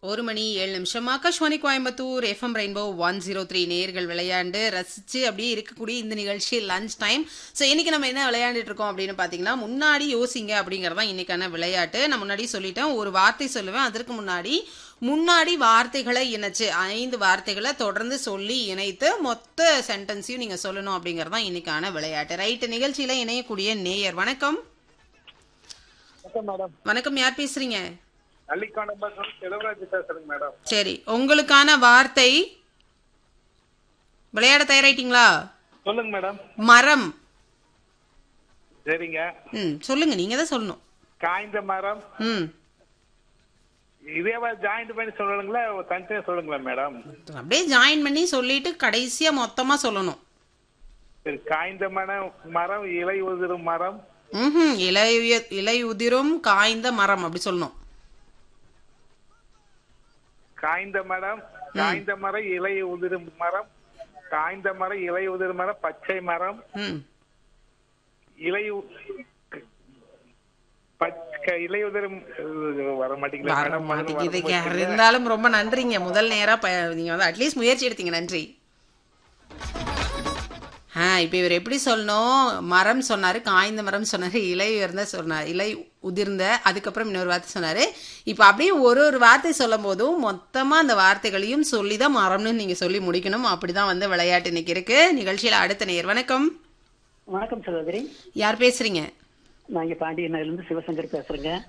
ஒரு மணி ஏழு நிமிஷம் Akashvani Coimbatore FM rainbow one zero three நேர்கள் விளையாண்டு ரசிச்சு அப்படியே இருக்கக்கூடிய இந்த நிகழ்ச்சி லஞ்ச் டைம் ஸோ இன்னைக்கு நம்ம என்ன விளையாண்டுட்டு இருக்கோம் அப்படின்னு பார்த்தீங்கன்னா முன்னாடி யோசிங்க அப்படிங்கிறது தான் இன்னைக்கான விளையாட்டு நான் முன்னாடி சொல்லிட்டேன் ஒரு வார்த்தை சொல்லுவேன் அதற்கு முன்னாடி முன்னாடி வார்த்தைகளை இணைச்சு ஐந்து வார்த்தைகளை தொடர்ந்து சொல்லி இணைத்து மொத்த சென்டென்ஸையும் நீங்க சொல்லணும் அப்படிங்கிறது தான் இன்னைக்கான விளையாட்டு ரைட்டு நிகழ்ச்சியில இணையக்கூடிய நேயர் வணக்கம் வணக்கம் மேடம் வணக்கம் யார் பேசுறீங்க நல்லிக்கானம்பர் செலவராஜ் பேசுறேங்க மேடம் சரி உங்களுக்கான வார்த்தை விளையாட தயாராயிட்டீங்களா சொல்லுங்க மேடம் மரம் சரிங்க ம் சொல்லுங்க நீங்க தான் சொல்லணும் காய்ந்த மரம் ம் இதேவா ஜாயிண்ட் பண்ணி சொல்லணுங்களா தனித்தனியா சொல்லுங்களா மேடம் அப்படியே ஜாயின் பண்ணி சொல்லிட்டு கடைசியா மொத்தமா சொல்லணும் சரி காய்ந்த மரம் மரம் இலை உதிரும் மரம் ம் இலை உய- இலை உதிரும் காய்ந்த மரம் அப்படி சொல்லணும் காய்ந்த மரம் காய்ந்த மரம் இலை உதிரும் மரம் காய்ந்த மரம் இலை உதிரும் மரம் பச்சை மரம் ம் இலை உ- பச்சை இலை உதிரும் அஹ், வர மாட்டேங்குது வர மேடம் மாட்டேங்குது இருந்தாலும் ரொம்ப நன்றிங்க முதல் நேரா ப- நீங்க வந்து அட்லீஸ்ட் முயற்சி எடுத்தீங்க நன்றி ஆ இப்போ இவர் எப்படி சொல்லணும் மரம் சொன்னாரு காய்ந்த மரம் சொன்னாரு இலை உயர்ந்த சொன்னார் இலை உதிர்ந்த அதுக்கப்புறம் இன்னொரு வார்த்தை சொன்னாரு இப்போ அப்படியே ஒரு ஒரு வார்த்தை சொல்லும் போதும் மொத்தமா அந்த வார்த்தைகளையும் சொல்லி தான் மரம்னு நீங்க சொல்லி முடிக்கணும் அப்படிதான் வந்து விளையாட்டு இன்னைக்கு இருக்கு நிகழ்ச்சியில அடுத்த நேர் வணக்கம் வணக்கம் சகோதரி யார் பேசுறீங்க நான் இங்க பாண்டிய நகர்ல இருந்து சிவசங்கர் பேசுறேங்க